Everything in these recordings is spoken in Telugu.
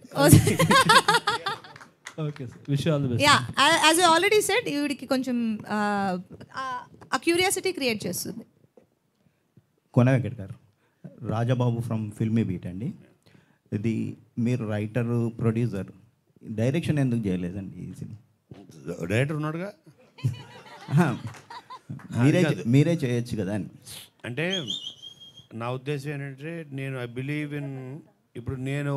Okay sir wish all the best yeah as I already said ఈవిడికి కొంచెం uh, ఆ క్యూరియాసిటీ క్రియేట్ చేస్తుంది కొన వెంకట్ గారు రాజబాబు ఫ్రమ్ ఫిల్మీ బీట్ అండి ఇది మీరు రైటర్ ప్రొడ్యూసర్ డైరెక్షన్ ఎందుకు చేయలేదండి ఈ సినిమా డైరెక్టర్ ఉన్నాడుగా ఆహా, మీరే కాదు. మీరే చేయొచ్చు కదా అని అంటే నా ఉద్దేశం ఏంటంటే నేను ఐ బిలీవ్ ఇన్ ఇప్పుడు నేను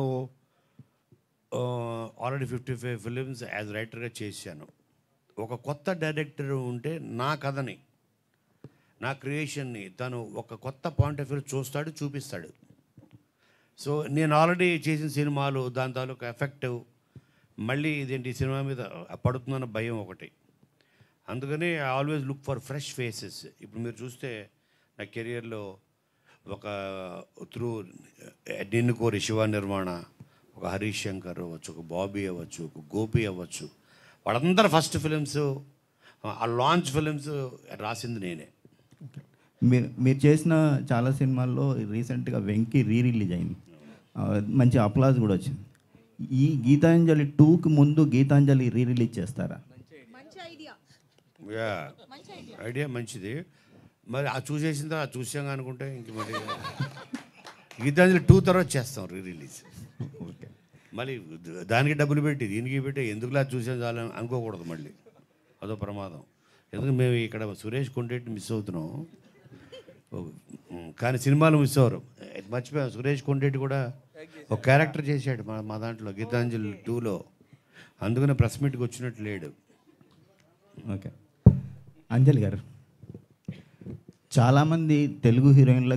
already fifty five films as రైటర్గా చేశాను ఒక కొత్త డైరెక్టర్ ఉంటే నా కథని నా క్రియేషన్ని తను ఒక కొత్త పాయింట్ ఆఫ్ వ్యూ చూస్తాడు చూపిస్తాడు సో నేను ఆల్రెడీ చేసిన సినిమాలు దాని తాలూకు ఎఫెక్టివ్ మళ్ళీ ఇదేంటి ఈ సినిమా మీద పడుతుందన్న భయం ఒకటి అందుకని I always look for fresh faces ఇప్పుడు మీరు చూస్తే నా కెరియర్లో ఒక త్రూ నిన్ను కోరి శివ నిర్మాణ ఒక హరీష్ శంకర్ అవ్వచ్చు ఒక బాబీ అవ్వచ్చు ఒక గోపి అవ్వచ్చు వాళ్ళందరూ ఫస్ట్ ఫిలిమ్స్ ఆ లాంచ్ ఫిలిమ్స్ రాసింది నేనే మీరు మీరు చేసిన చాలా సినిమాల్లో రీసెంట్గా వెంకీ రీ రిలీజ్ అయింది ఆ, మంచి అప్లాజ్ కూడా వచ్చింది ఈ గీతాంజలి టూకి ముందు గీతాంజలి రీ రిలీజ్ చేస్తారా మంచి ఐడియా యా ఐడియా మంచిది మరి ఆ చూసేసిన తర్వాత చూసాం అనుకుంటే ఇంక మరి గీతాంజలి టూ తర్వాత చేస్తాం రీ రిలీజ్ ఓకే మళ్ళీ దానికి డబ్బులు పెట్టి దీనికి పెట్టి ఎందుకులా చూసాం చాలని అనుకోకూడదు మళ్ళీ అదో ప్రమాదం ఎందుకంటే మేము ఇక్కడ సురేష్ కొండేటి మిస్ అవుతున్నాం ఓ- ఉమ్, కానీ సినిమాలు మిస్ అవ్వరు ఇది మర్చిపోయాం సురేష్ కొండేటి కూడా ఒక క్యారెక్టర్ చేశాడు మా మా దాంట్లో గీతాంజలి టూలో అందుకనే ప్రెస్ మీట్కి వచ్చినట్టు లేడు ఓకే అంజలి గారు చాలామంది తెలుగు హీరోయిన్ల